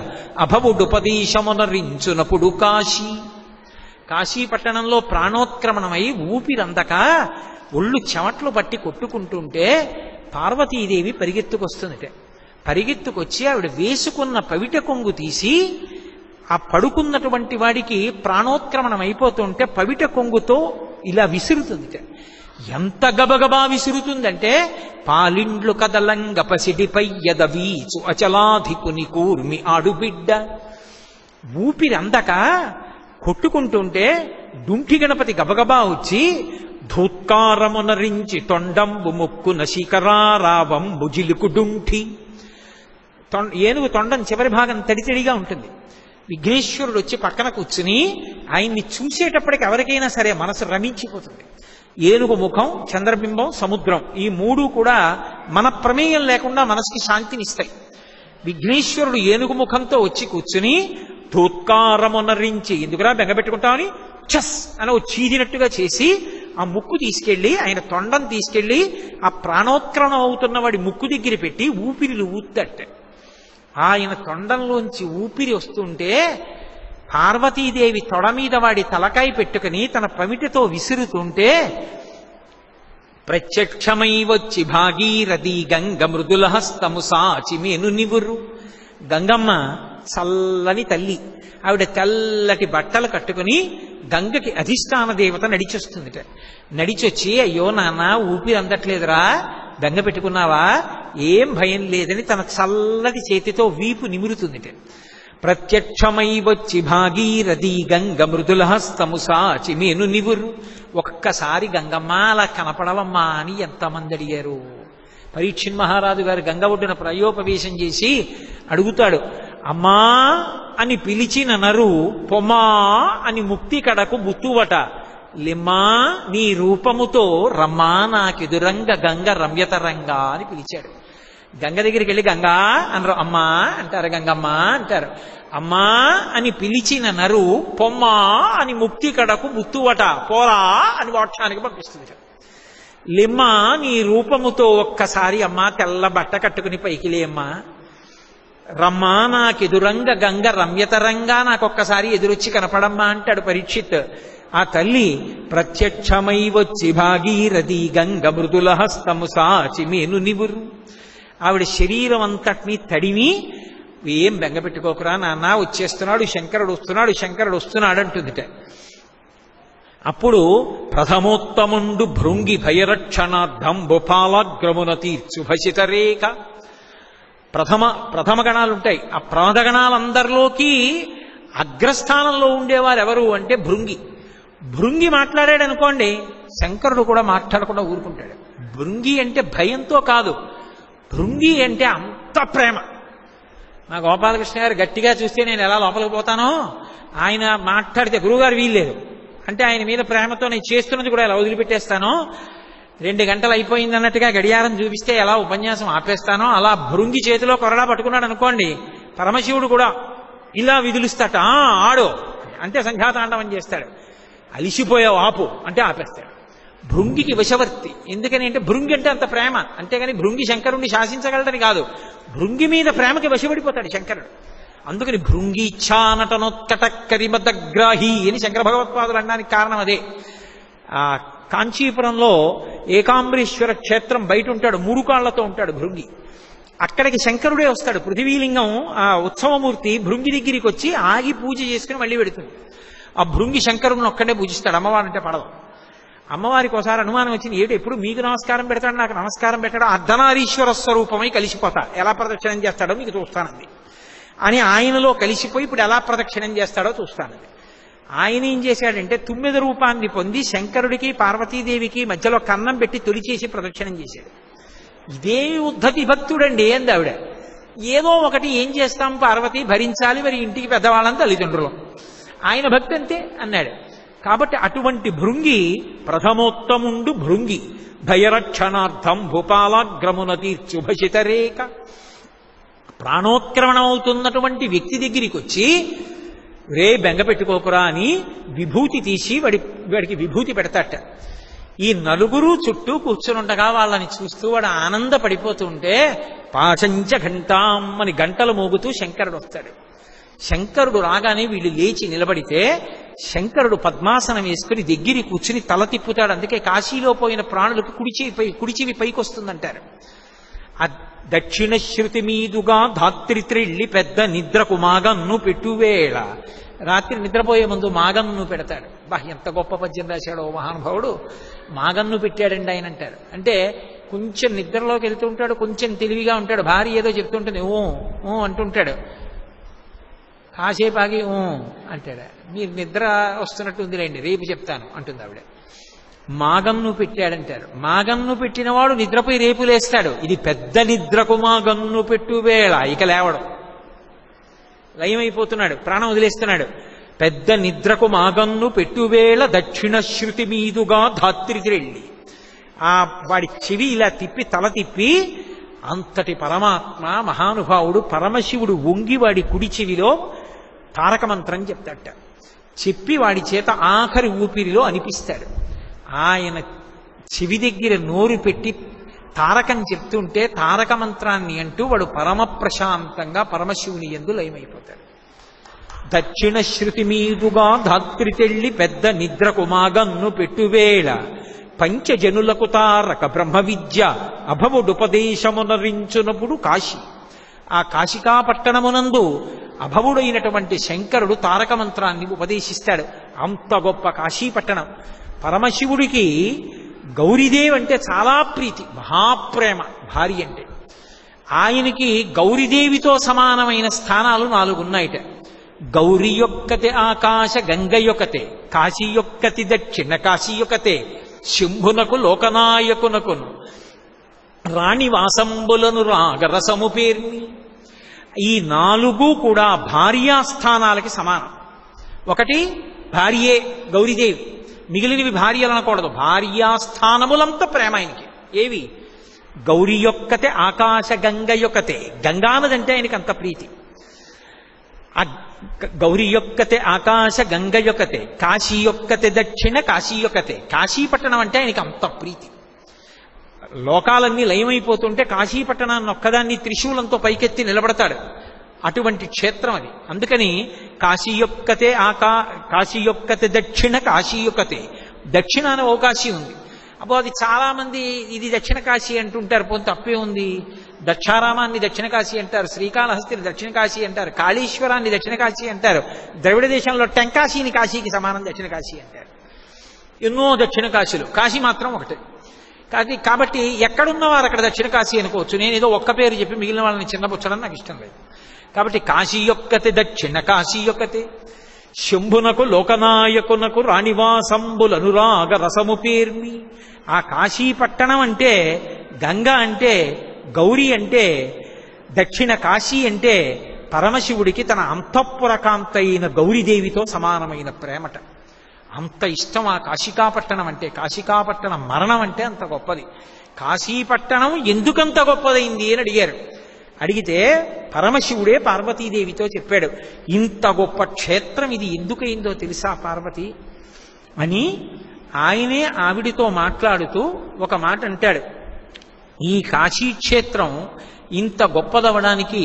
అభవుడుపదేశమునరించునప్పుడు కాశీ కాశీపట్టణంలో ప్రాణోత్క్రమణమై ఊపిరందక ఒళ్ళు చెమట్లు పట్టి కొట్టుకుంటుంటే పార్వతీదేవి పరిగెత్తుకొస్తుందిట పరిగెత్తుకొచ్చి ఆవిడ వేసుకున్న పవిట కొంగు తీసి ఆ పడుకున్నటువంటి వాడికి ప్రాణోత్క్రమణం అయిపోతుంటే పవిట కొంగుతో ఇలా విసురుతుందిట ఎంత గబగబా విసురుతుందంటే పాలిండ్లు కదలంగ పసిడిపై ఎదవీచు అచలాధికుని కూర్మి ఆడుబిడ్డ ఊపిరి అందక కొట్టుకుంటుంటే డుంఠి గణపతి గబగబా వచ్చి ధూత్కారమునరించి తొండంబు ముక్కున శిఖరారావంబు జిలుకు డుంఠి తొం- ఏనుగు తొండం చివరి భాగం తడితడిగా ఉంటుంది విఘ్నేశ్వరుడు వచ్చి పక్కన కూర్చుని ఆయన్ని చూసేటప్పటికి ఎవరికైనా సరే మనసు రమించిపోతుంది ఏనుగు ముఖం చంద్రబింబం సముద్రం ఈ మూడు కూడా మన ప్రమేయం లేకుండా మనసుకి శాంతినిస్తాయి విఘ్నేశ్వరుడు ఏనుగు ముఖంతో వచ్చి కూర్చుని ధూత్కారమునరించి ఎందుకురా బెంగపెట్టుకుంటామని చస్ అని ఓ చీదినట్టుగా చేసి ఆ ముక్కు తీసుకెళ్లి ఆయన తొండం తీసుకెళ్లి ఆ ప్రాణోత్క్రమం అవుతున్న వాడి ముక్కు దగ్గర పెట్టి ఊపిరిలు ఊత్తట్ట ఆయన తొండంలోంచి ఊపిరి వస్తుంటే పార్వతీదేవి తొడ మీద వాడి తలకాయ పెట్టుకుని తన పమిటతో విసురుతుంటే ప్రత్యక్షమై వచ్చి భాగీరథి గంగ మృదుల హస్తము సాచి మేను నివురు గంగమ్మ చల్లని తల్లి ఆవిడ తెల్లటి బట్టలు కట్టుకుని గంగకి అధిష్టాన దేవత నడిచొస్తుందిట నడిచొచ్చి అయ్యో నాన్న ఊపిరి అందట్లేదురా గంగ పెట్టుకున్నావా ఏం భయం లేదని తన చల్లటి చేతితో వీపు నిమురుతుందిట ప్రత్యక్షమై వచ్చి భాగీరథి గంగ మృదుల హస్తము సాచి మేను నివురు ఒక్కసారి గంగమ్మ అలా కనపడవమ్మా అని ఎంతమంది అడిగారు పరీక్షణ్ మహారాజు గారు గంగ ఒడ్డున ప్రయోపవేశం చేసి అడుగుతాడు అమ్మా అని పిలిచిన నరు పొమా అని ముక్తి కడకు బుత్తువట లిమ్మా నీ రూపముతో రమ్మా నాకెదురంగ గంగ రమ్యతరంగా అని పిలిచాడు గంగ దగ్గరికి వెళ్ళి గంగా అనరు అమ్మా అంటారు గంగమ్మ అంటారు అమ్మా అని పిలిచిన నరు పొమ్మా అని ముక్తి కడకు బుత్తువట పోరా అని మోక్షానికి పంపిస్తుంది లిమ్మ నీ రూపముతో ఒక్కసారి అమ్మా తెల్ల బట్ట కట్టుకుని పైకి లేమ్మా రమ్మా నాకెదురంగ గంగ రమ్యతరంగా నాకొక్కసారి ఎదురొచ్చి కనపడమ్మా అంటాడు పరీక్షిత్ ఆ తల్లి ప్రత్యక్షమై వచ్చి భాగీరథి గంగ మృదుల హస్తము సాచి మేను నివురు ఆవిడ శరీరం అంతటినీ తడిమి ఏం బెంగపెట్టుకోకురా నాన్న వచ్చేస్తున్నాడు శంకరుడు వస్తున్నాడు శంకరుడు వస్తున్నాడు అంటుందిట అప్పుడు ప్రథమోత్తముండు భృంగి భయరక్షణార్థం భూపాలగ్రమున తీర్చు భసితరేఖ ప్రథమ ప్రథమ గణాలు ఉంటాయి ఆ ప్రమద గణాలందరిలోకి అగ్రస్థానంలో ఉండేవారు ఎవరు అంటే భృంగి భృంగి మాట్లాడాడు అనుకోండి శంకరుడు కూడా మాట్లాడకుండా ఊరుకుంటాడు భృంగి అంటే భయంతో కాదు భృంగి అంటే అంత ప్రేమ మా గోపాలకృష్ణ గారు గట్టిగా చూస్తే నేను ఎలా లోపలికి పోతానో ఆయన మాట్లాడితే గురువుగారు వీల్లేదు అంటే ఆయన మీద ప్రేమతో నేను చేస్తున్నది కూడా ఎలా వదిలిపెట్టేస్తానో రెండు గంటలు అయిపోయింది అన్నట్టుగా గడియారం చూపిస్తే ఎలా ఉపన్యాసం ఆపేస్తానో అలా భృంగి చేతిలో కొరడా పట్టుకున్నాడు అనుకోండి పరమశివుడు కూడా ఇలా విధులుస్తాట "ఆ, ఆడు అంటే సంఘాతాండవం చేస్తాడు అలిసిపోయావు ఆపు అంటే ఆపేస్తాడు భృంగికి వశవర్తి ఎందుకని అంటే భృంగి అంటే అంత ప్రేమ అంతేగాని భృంగి శంకరుణ్ణి శాసించగలడని కాదు భృంగి మీద ప్రేమకి వశపడిపోతాడు శంకరుడు అందుకని భృంగిచ్చానటనొత్కట కరిమదగ్రాహి అని శంకర భగవత్పాదులు అనడానికి కారణం అదే ఆ కాంచీపురంలో ఏకాంబరీశ్వర క్షేత్రం బయట ఉంటాడు మూడు కాళ్లతో ఉంటాడు భృంగి అక్కడికి శంకరుడే వస్తాడు పృథివీలింగం ఆ ఉత్సవమూర్తి భృంగి దగ్గరికి వచ్చి ఆగి పూజ చేసుకుని మళ్ళీ పెడుతుంది ఆ భృంగి శంకరుని ఒక్కడే పూజిస్తాడు అమ్మవారంటే పడదు అమ్మవారికి ఒకసారి అనుమానం వచ్చింది ఏడు ఎప్పుడు మీకు నమస్కారం పెడతాడు నాకు నమస్కారం పెట్టాడు అర్ధనారీశ్వర స్వరూపమై కలిసిపోతా ఎలా ప్రదక్షిణం చేస్తాడో మీకు చూస్తానంది అని ఆయనలో కలిసిపోయి ఇప్పుడు ఎలా ప్రదక్షిణం చేస్తాడో చూస్తానండి ఆయన ఏం చేశాడంటే తుమ్మిద రూపాన్ని పొంది శంకరుడికి పార్వతీదేవికి మధ్యలో కన్నం పెట్టి తొలిచేసి ప్రదక్షిణం చేశాడు ఇదే ఉద్ధతి భక్తుడండి ఏంది ఆవిడ ఏదో ఒకటి ఏం చేస్తాం పార్వతి భరించాలి మరి ఇంటికి పెద్దవాళ్ళని తల్లిదండ్రులు ఆయన భక్తి అంతే అన్నాడు కాబట్టి అటువంటి భృంగి ప్రథమోత్తముండు భృంగి భయరక్షణార్థం భూపాలాగ్రమున తీర్చు భసితరేక ప్రాణోత్క్రమణం అవుతున్నటువంటి వ్యక్తి దగ్గరికి వచ్చి రే బెంగ పెట్టుకోకురా అని విభూతి తీసి వాడి వాడికి విభూతి పెడతాట ఈ నలుగురు చుట్టూ కూర్చునుండగా వాళ్ళని చూస్తూ వాడు ఆనందపడిపోతుంటే పాచంచ ఘంటాం అని గంటలు మోగుతూ శంకరుడు వస్తాడు శంకరుడు రాగానే వీళ్ళు లేచి నిలబడితే శంకరుడు పద్మాసనం వేసుకుని దగ్గరికి కూర్చుని తల తిప్పుతాడు అందుకే కాశీలో పోయిన ప్రాణులకు కుడిచేవి పై కుడిచివి పైకి వస్తుందంటారు ఆ దక్షిణ శృతి మీదుగా ధాత్రి త్రిళ్ళి పెద్ద నిద్రకు మాగన్ను పెట్టువేళ రాత్రి నిద్రపోయే ముందు మాగన్ను పెడతాడు బా ఎంత గొప్ప పద్యం రాశాడో ఓ మహానుభావుడు మాగన్ను పెట్టాడండి ఆయన అంటారు అంటే కొంచెం నిద్రలోకి వెళ్తూ ఉంటాడు కొంచెం తెలివిగా ఉంటాడు భార్య ఏదో చెప్తుంటుంది ఓ ఓ అంటుంటాడు కాసేపు ఆగి ఊ అంటాడు మీరు నిద్ర వస్తున్నట్టు ఉందిలేండి రేపు చెప్తాను అంటుంది ఆవిడ మాగన్ను పెట్టాడంటారు మాగన్ను పెట్టినవాడు నిద్రపోయి రేపు లేస్తాడు ఇది పెద్ద నిద్రకు మాగన్ను పెట్టు వేళ ఇక లేవడం లయమైపోతున్నాడు ప్రాణం వదిలేస్తున్నాడు పెద్ద నిద్రకు మాగన్ను పెట్టువేళ దక్షిణ శృతి మీదుగా ధాత్రి త్రెళ్ళి ఆ వాడి చెవి ఇలా తిప్పి తల తిప్పి అంతటి పరమాత్మ మహానుభావుడు పరమశివుడు వంగి వాడి కుడి చెవిలో తారక మంత్రం చెప్తాట చెప్పి వాడి చేత ఆఖరి ఊపిరిలో అనిపిస్తాడు ఆయన చెవి దగ్గర నోరు పెట్టి తారకం చెప్తుంటే తారక మంత్రాన్ని అంటూ వాడు పరమ ప్రశాంతంగా పరమశివుని ఎందు లయమైపోతాడు దక్షిణ శృతి మీదుగా ధాత్రి తెళ్ళి పెద్ద నిద్రకు మాగన్ను పెట్టువేళ పంచజనులకు తారక బ్రహ్మ విద్య అభవుడుపదేశమునరించునప్పుడు కాశీ ఆ కాశికా పట్టణమునందు అభవుడైనటువంటి శంకరుడు తారక మంత్రాన్ని ఉపదేశిస్తాడు అంత గొప్ప కాశీ పట్టణం పరమశివుడికి గౌరీదేవి అంటే చాలా ప్రీతి మహాప్రేమ భార్య అంటే ఆయనకి గౌరీదేవితో సమానమైన స్థానాలు నాలుగు ఉన్నాయిట గౌరి యొక్కతే ఆకాశ గంగ యొక్కతే కాశీ యొక్కతి దక్షిణ కాశీ యొక్కతే శంభునకు లోకనాయకునకును రాణి వాసంబులను రాగరసము పేర్మి ఈ నాలుగు కూడా భార్యాస్థానాలకి సమానం ఒకటి భార్యే గౌరీదేవి మిగిలినవి భార్యలు అనకూడదు భార్యాస్థానములంత ప్రేమ ఆయనకి ఏవి గౌరీ యొక్కతే ఆకాశ గంగ యొక్కతే గంగానదంటే ఆయనకి అంత ప్రీతి ఆ గ- గౌరీ యొక్కతే ఆకాశ గంగ యొక్కతే కాశీ యొక్కతే దక్షిణ కాశీ యొక్కతే కాశీ పట్టణం అంటే ఆయనకి అంత ప్రీతి లోకాలన్నీ లయమైపోతుంటే కాశీ పట్టణాన్ని ఒక్కదాన్ని త్రిశూలంతో పైకెత్తి నిలబడతాడు అటువంటి క్షేత్రం అది అందుకని కాశీ యొక్కతే ఆకా కాశీ యొక్కతే దక్షిణ కాశీ యొక్కతే దక్షిణాన ఓ కాశీ ఉంది అబ్బో అది చాలా మంది ఇది దక్షిణ కాశీ అంటుంటారు పోతే తప్పే ఉంది దక్షారామాన్ని దక్షిణ కాశీ అంటారు శ్రీకాళహస్తిని దక్షిణ కాశీ అంటారు కాళేశ్వరాన్ని దక్షిణ కాశీ అంటారు ద్రవిడ దేశంలో టెంకాశీని కాశీకి సమానం దక్షిణ కాశీ అంటారు ఎన్నో దక్షిణ కాశీలు కాశీ మాత్రం ఒకటే కాదు కాబట్టి ఎక్కడున్నవారు అక్కడ దక్షిణ కాశీ అనుకోవచ్చు నేను ఏదో ఒక్క పేరు చెప్పి మిగిలిన వాళ్ళని చిన్నపుచ్చడం నాకు ఇష్టం లేదు కాబట్టి కాశీ యొక్కతే దక్షిణ కాశీ యొక్కతే శంభునకు లోకనాయకునకు రాణివాసంబులనురాగ రసము పేర్మి ఆ కాశీ పట్టణం అంటే గంగ అంటే గౌరీ అంటే దక్షిణ కాశీ అంటే పరమశివుడికి తన అంతఃపురకాంత అయిన గౌరీదేవితో సమానమైన ప్రేమట అంత ఇష్టం ఆ కాశికాపట్టణం అంటే కాశికాపట్టణం మరణం అంటే అంత గొప్పది కాశీపట్టణం ఎందుకంత గొప్పదైంది అని అడిగారు అడిగితే పరమశివుడే పార్వతీదేవితో చెప్పాడు ఇంత గొప్ప క్షేత్రం ఇది ఎందుకైందో తెలుసా పార్వతి అని ఆయనే ఆవిడితో మాట్లాడుతూ ఒక మాట అంటాడు ఈ కాశీక్షేత్రం ఇంత గొప్పదవడానికి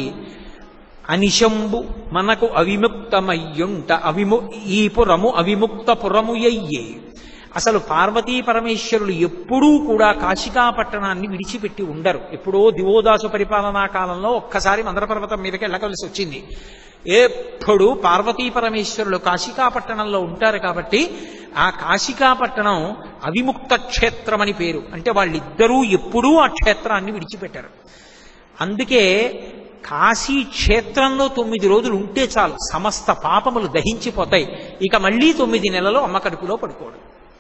అనిశంబు మనకు అవిముక్తమయ్యుంట అవిము ఈ పురము అవిముక్త పురము అయ్యే అసలు పార్వతీ పరమేశ్వరులు ఎప్పుడూ కూడా కాశికా పట్టణాన్ని విడిచిపెట్టి ఉండరు ఎప్పుడో దివోదాసు పరిపాలనా కాలంలో ఒక్కసారి మందరపర్వతం మీదకి వెళ్ళవలసి వచ్చింది ఎప్పుడు పార్వతీ పరమేశ్వరులు కాశికా పట్టణంలో ఉంటారు కాబట్టి ఆ కాశికా పట్టణం అవిముక్త క్షేత్రం అని పేరు అంటే వాళ్ళిద్దరూ ఎప్పుడూ ఆ క్షేత్రాన్ని విడిచిపెట్టారు అందుకే కాశీ క్షేత్రంలో తొమ్మిది రోజులు ఉంటే చాలు సమస్త పాపములు దహించిపోతాయి ఇక మళ్ళీ తొమ్మిది నెలలు అమ్మ కడుపులో పడుకోడు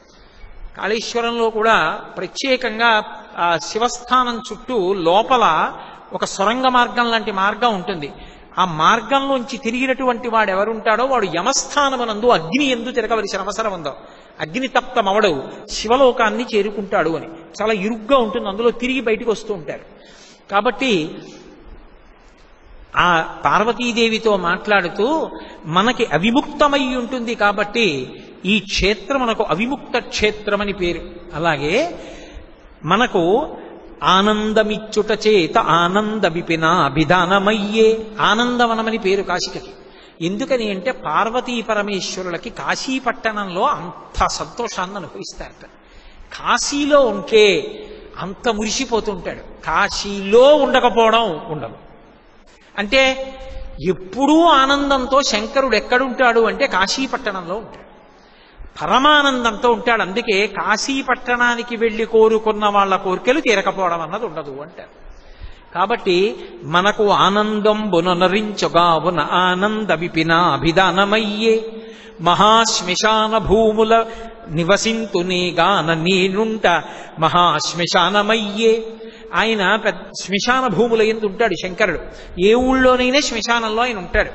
కాళేశ్వరంలో కూడా ప్రత్యేకంగా ఆ శివస్థానం చుట్టూ లోపల ఒక సొరంగ మార్గం లాంటి మార్గం ఉంటుంది ఆ మార్గంలోంచి తిరిగినటువంటి వాడు ఎవరుంటాడో వాడు యమస్థానమునందు అగ్ని ఎందు తిరగవలసిన అవసరం ఉందో అగ్ని తప్తమవడు శివలోకాన్ని చేరుకుంటాడు అని చాలా ఇరుగ్గా ఉంటుంది అందులో తిరిగి బయటకు వస్తూ ఉంటారు కాబట్టి ఆ పార్వతీదేవితో మాట్లాడుతూ మనకి అవిముక్తమై ఉంటుంది కాబట్టి ఈ క్షేత్రం మనకు అవిముక్త క్షేత్రం అని పేరు అలాగే మనకు ఆనందమిచ్చుట చేత ఆనంద విపిన అభిధానమయ్యే ఆనందవనమని పేరు కాశికకి ఎందుకని అంటే పార్వతీ పరమేశ్వరులకి కాశీ పట్టణంలో అంత సంతోషాన్ని అనుభవిస్తారట కాశీలో ఉంటే అంత మురిసిపోతుంటాడు కాశీలో ఉండకపోవడం ఉండదు అంటే ఎప్పుడూ ఆనందంతో శంకరుడు ఎక్కడుంటాడు అంటే కాశీ పట్టణంలో ఉంటాడు పరమానందంతో ఉంటాడు అందుకే కాశీ పట్టణానికి వెళ్ళి కోరుకున్న వాళ్ళ కోరికలు తీరకపోవడం అన్నది ఉండదు అంటారు కాబట్టి మనకు ఆనందం బునరించుగావున ఆనంద విపిన అభిధానమయ్యే మహాశ్మశాన భూముల నివసింతునే గాన నేనుంట మహాశ్మశానమయ్యే ఆయన పెద్ద శ్మశాన భూముల ఎందు ఉంటాడు శంకరుడు ఏ ఊళ్ళోనైనా శ్మశానంలో ఆయన ఉంటాడు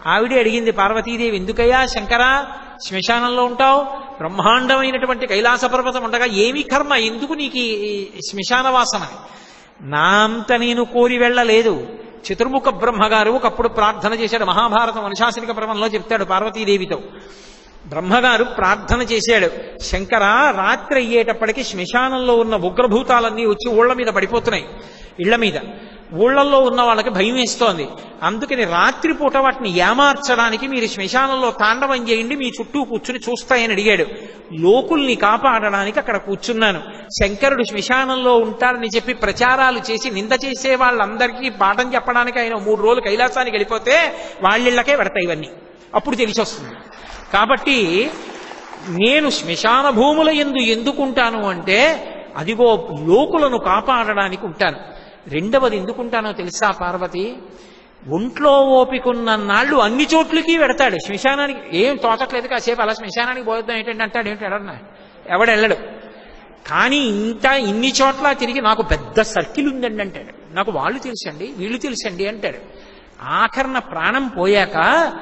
ఆవిడే అడిగింది పార్వతీదేవి ఎందుకయ్యా శంకరా శ్మశానంలో ఉంటావు బ్రహ్మాండమైనటువంటి కైలాస పర్వతం ఉండగా ఏమి కర్మ ఎందుకు నీకు ఈ ఈ శ్మశాన వాసన నా అంత నేను కోరి వెళ్ళలేదు చతుర్ముఖ బ్రహ్మగారు ఒకప్పుడు ప్రార్థన చేశాడు మహాభారతం అనుశాసనిక పర్వంలో చెప్తాడు పార్వతీదేవితో బ్రహ్మగారు ప్రార్థన చేశాడు శంకర రాత్రి అయ్యేటప్పటికి శ్మశానంలో ఉన్న ఉగ్రభూతాలన్నీ వచ్చి ఊళ్ళ మీద పడిపోతున్నాయి ఇళ్ల మీద ఊళ్ళల్లో ఉన్న వాళ్ళకి భయం వేస్తోంది అందుకని రాత్రిపూట వాటిని ఏమార్చడానికి మీరు శ్మశానంలో తాండవం చేయండి మీ చుట్టూ కూర్చుని చూస్తాయని అడిగాడు లోకుల్ని కాపాడడానికి అక్కడ కూర్చున్నాను శంకరుడు శ్మశానంలో ఉంటాడని చెప్పి ప్రచారాలు చేసి నింద చేసే వాళ్ళందరికీ పాఠం చెప్పడానికి ఆయన మూడు రోజులు కైలాసానికి వెళ్ళిపోతే వాళ్ళిళ్ళకే పెడతాయి ఇవన్నీ అప్పుడు తెలిసి వస్తుంది కాబట్టి నేను శ్మశాన భూముల ఎందు ఎందుకుంటాను అంటే అదిగో లోకులను కాపాడడానికి ఉంటాను రెండవది ఎందుకుంటానో తెలుసా పార్వతి ఒంట్లో ఓపికన్న నాళ్ళు అన్ని చోట్లకి పెడతాడు శ్మశానానికి ఏం తోచట్లేదు కాసేపు అలా శ్మశానానికి పోద్దాం ఏంటంటే అంటాడు ఏంటి ఎవడన్నా ఎవడెళ్ళడు కానీ ఇంత ఇన్ని చోట్ల తిరిగి నాకు పెద్ద సర్కిల్ ఉందండి అంటాడు నాకు వాళ్ళు తెలుసండి వీళ్ళు తెలుసండి అంటాడు ఆఖరణ ప్రాణం పోయాక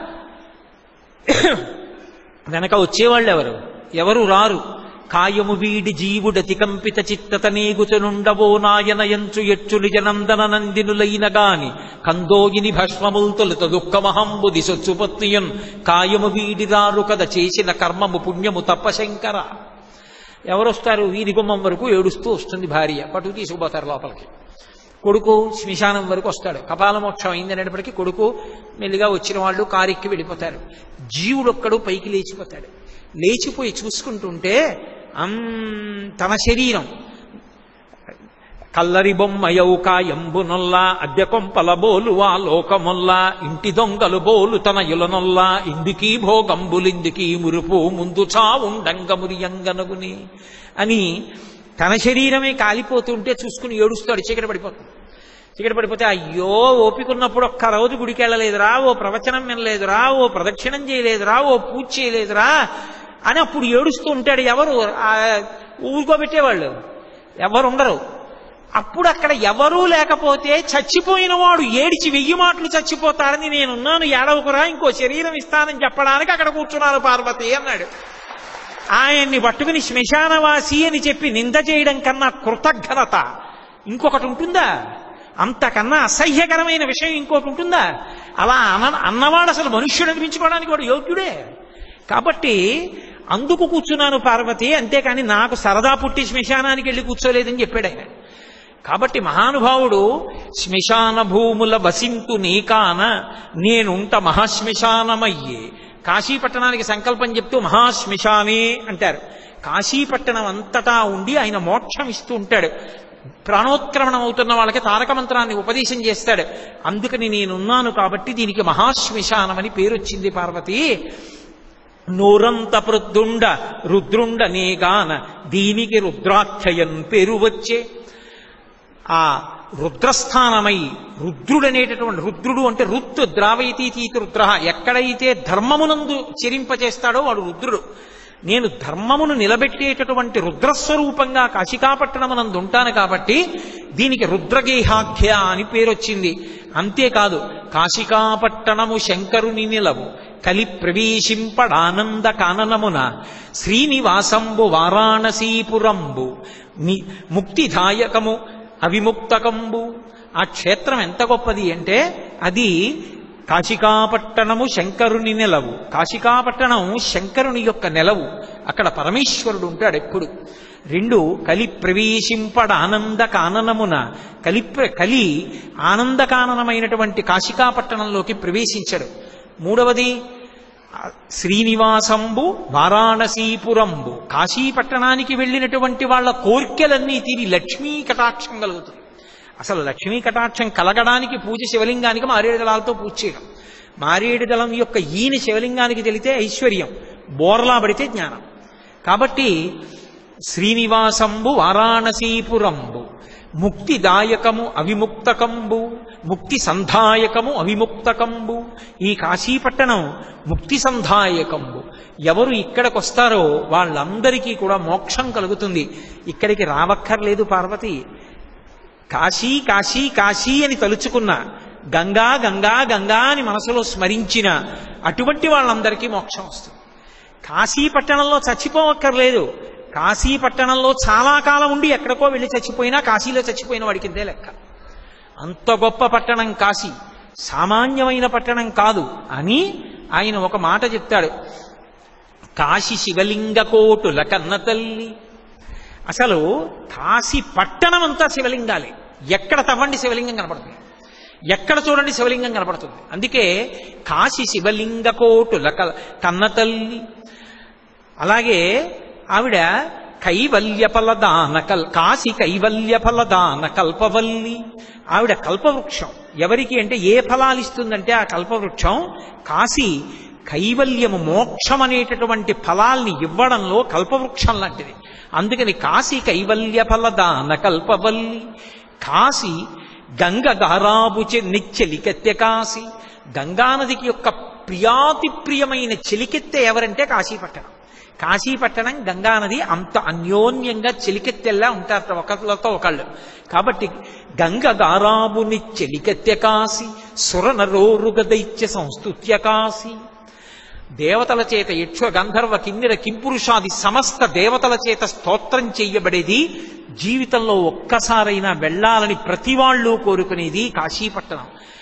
వెనక వచ్చేవాళ్ళు ఎవరు ఎవరు రారు కాయము వీడి జీవుడతి కంపిత చిత్తతనేగుచనుండవో నాయనయంచు ఎచ్చు నిజనందన నందినులైన గాని కందోగిని భస్మముల్ తొలుత దుఃఖమహంబుది సొచ్చుపత్నియన్ కాయము వీడి రారు కద చేసిన కర్మము పుణ్యము తప్పశంకర ఎవరొస్తారు వీధి గుమ్మం వరకు ఏడుస్తూ వస్తుంది భార్య పట్టుకు తీసుకుపోతారు లోపలికి కొడుకు శ్మశానం వరకు వస్తాడు కపాలమోక్షం అయింది అనేటప్పటికీ కొడుకు మెల్లిగా వచ్చిన వాళ్ళు కారెక్కి వెళ్ళిపోతారు జీవుడొక్కడు పైకి లేచిపోతాడు లేచిపోయి చూసుకుంటుంటే అం తన శరీరం కల్లరి బొమ్మయౌ కాయంబునొల్లా అద్దె కొంపల బోలువా లోకమొల్లా ఇంటి దొంగలు బోలు తన యులనొల్లా ఇందుకీ భోగంబులిందుకీ మురుపు ముందు చావుండంగమురియంగనగుని అని తన శరీరమే కాలిపోతుంటే చూసుకుని ఏడుస్తాడు చీకటి పడిపోతుంది చీకటి పడిపోతే అయ్యో ఓపికన్నప్పుడు ఒక్క రోజు గుడికి వెళ్ళలేదురా ఓ ప్రవచనం వినలేదురా ఓ ప్రదక్షిణం చేయలేదురా ఓ పూజ చేయలేదురా అని అప్పుడు ఏడుస్తూ ఉంటాడు ఎవరు ఆ ఊరుకోబెట్టేవాళ్ళు ఎవరు ఉండరు అప్పుడు అక్కడ ఎవరూ లేకపోతే చచ్చిపోయిన వాడు ఏడిచి వెయ్యి మాటలు చచ్చిపోతాడని నేనున్నాను ఏడవకురా ఇంకో శరీరం ఇస్తానని చెప్పడానికి అక్కడ కూర్చున్నారు పార్వతి అన్నాడు ఆయన్ని పట్టుకుని శ్మశానవాసి అని చెప్పి నింద చేయడం కన్నా కృతజ్ఞత ఇంకొకటి ఉంటుందా అంతకన్నా అసహ్యకరమైన విషయం ఇంకోటి ఉంటుందా అలా అన అన్నవాడు అసలు మనుష్యుడు అనిపించుకోవడానికి వాడు యోగ్యుడే కాబట్టి అందుకు కూర్చున్నాను పార్వతి అంతేకాని నాకు సరదా పుట్టి శ్మశానానికి వెళ్ళి కూర్చోలేదని చెప్పాడు ఆయన కాబట్టి మహానుభావుడు శ్మశాన భూముల వసింతు నీకాన నేనుంట మహాశ్మశానమయ్యే కాశీపట్టణానికి సంకల్పం చెప్తూ మహాశ్మశానే అంటారు కాశీపట్టణం అంతటా ఉండి ఆయన మోక్షం ఇస్తూ ఉంటాడు ప్రాణోత్క్రమణం అవుతున్న వాళ్ళకి తారక మంత్రాన్ని ఉపదేశం చేస్తాడు అందుకని నేనున్నాను కాబట్టి దీనికి మహాశ్మశానమని పేరు వచ్చింది పార్వతి నూరంత ప్రద్దుండ రుద్రుండ నేగాన దీనికి రుద్రాఖ్యయన్ పేరు వచ్చే ఆ రుద్రస్థానమై రుద్రుడనేటటువంటి రుద్రుడు అంటే రుత్ ద్రావైతీతీతి రుద్ర ఎక్కడైతే ధర్మమునందు చెరింపచేస్తాడో వాడు రుద్రుడు నేను ధర్మమును నిలబెట్టేటటువంటి రుద్రస్వరూపంగా కాశికాపట్టణమునందు ఉంటాను కాబట్టి దీనికి రుద్రగేహాఖ్య అని పేరొచ్చింది అంతేకాదు కాశికాపట్టణము శంకరుని నిలవు కలి ప్రవేశింపడానంద కాననమున శ్రీనివాసంబు వారాణసీపురంబు ని ముక్తిదాయకము అవిముక్తకంబు ఆ క్షేత్రం ఎంత గొప్పది అంటే అది కాశికాపట్టణము శంకరుని నెలవు కాశికాపట్టణం శంకరుని యొక్క నెలవు అక్కడ పరమేశ్వరుడు ఉంటాడు ఎప్పుడు రెండు కలి ప్రవేశింపడ ఆనంద కాననమున కలి ప్ర- కలి ఆనందకాననమైనటువంటి కాశికాపట్టణంలోకి ప్రవేశించడు మూడవది ఆ శ్రీనివాసంబు వారాణసీపురంబు కాశీపట్టణానికి వెళ్ళినటువంటి వాళ్ళ కోర్కెలన్నీ తీరి లక్ష్మీ కటాక్షం కలుగుతుంది అసలు లక్ష్మీ కటాక్షం కలగడానికి పూజ శివలింగానికి మారేడు దళాలతో పూజ చేయడం మారేడు దళం యొక్క ఈని శివలింగానికి తెలితే ఐశ్వర్యం బోర్లా పడితే జ్ఞానం కాబట్టి శ్రీనివాసంబు వారాణసీపురంబు ముక్తిదాయకము అవిముక్తకంబు ముక్తి సంధాయకము అవిముక్తకంబు ఈ కాశీపట్టణం ముక్తి సంధాయకంబు ఎవరు ఇక్కడికి వస్తారో వాళ్ళందరికీ కూడా మోక్షం కలుగుతుంది ఇక్కడికి రావక్కర్లేదు పార్వతి కాశీ కాశీ కాశీ అని తలుచుకున్నా గంగా గంగా గంగా అని మనసులో స్మరించిన అటువంటి వాళ్ళందరికీ మోక్షం వస్తుంది కాశీ పట్టణంలో చచ్చిపోవక్కర్లేదు కాశీ పట్టణంలో చాలా కాలం ఉండి ఎక్కడికో వెళ్ళి చచ్చిపోయినా కాశీలో చచ్చిపోయిన వాడికిందే లెక్క అంత గొప్ప పట్టణం కాశీ సామాన్యమైన పట్టణం కాదు అని ఆయన ఒక మాట చెప్తాడు కాశీ శివలింగ కోటుల కన్న తల్లి అసలు కాశీ పట్టణం అంతా శివలింగాలే ఎక్కడ తవ్వండి శివలింగం కనపడుతుంది ఎక్కడ చూడండి శివలింగం కనపడుతుంది అందుకే కాశీ శివలింగ కోటుల క- కన్న తల్లి అలాగే ఆవిడ కైవల్య ఫలదాన కల్ కాశీ కైవల్య ఫలదాన కల్పవల్లి ఆవిడ కల్పవృక్షం ఎవరికి అంటే ఏ ఫలాలు ఇస్తుందంటే ఆ కల్పవృక్షం కాశీ కైవల్యము మోక్షం అనేటటువంటి ఫలాల్ని ఇవ్వడంలో కల్పవృక్షం లాంటిది అందుకని కాశీ కైవల్య ఫలదాన కల్పవల్లి కాశీ గంగ గారాబు నిచ్చెలికెత్తె కాశీ గంగానదికి యొక్క ప్రియాతి ప్రియమైన చెలికెత్తె ఎవరంటే కాశీపట్టణం కాశీపట్టణం గంగానది అంత అన్యోన్యంగా చెలికెత్తెల్లా ఉంటారట ఒకరితో ఒకళ్ళు కాబట్టి గంగ గారాబుని చెలికెత్తె కాశీ సురనరోరుగ దైత్య సంస్తుత్య కాశీ దేవతల చేత యక్ష గంధర్వ కిన్నెర కింపురుషాది సమస్త దేవతల చేత స్తోత్రం చెయ్యబడేది జీవితంలో ఒక్కసారైనా వెళ్ళాలని ప్రతి వాళ్ళు కోరుకునేది కాశీపట్టణం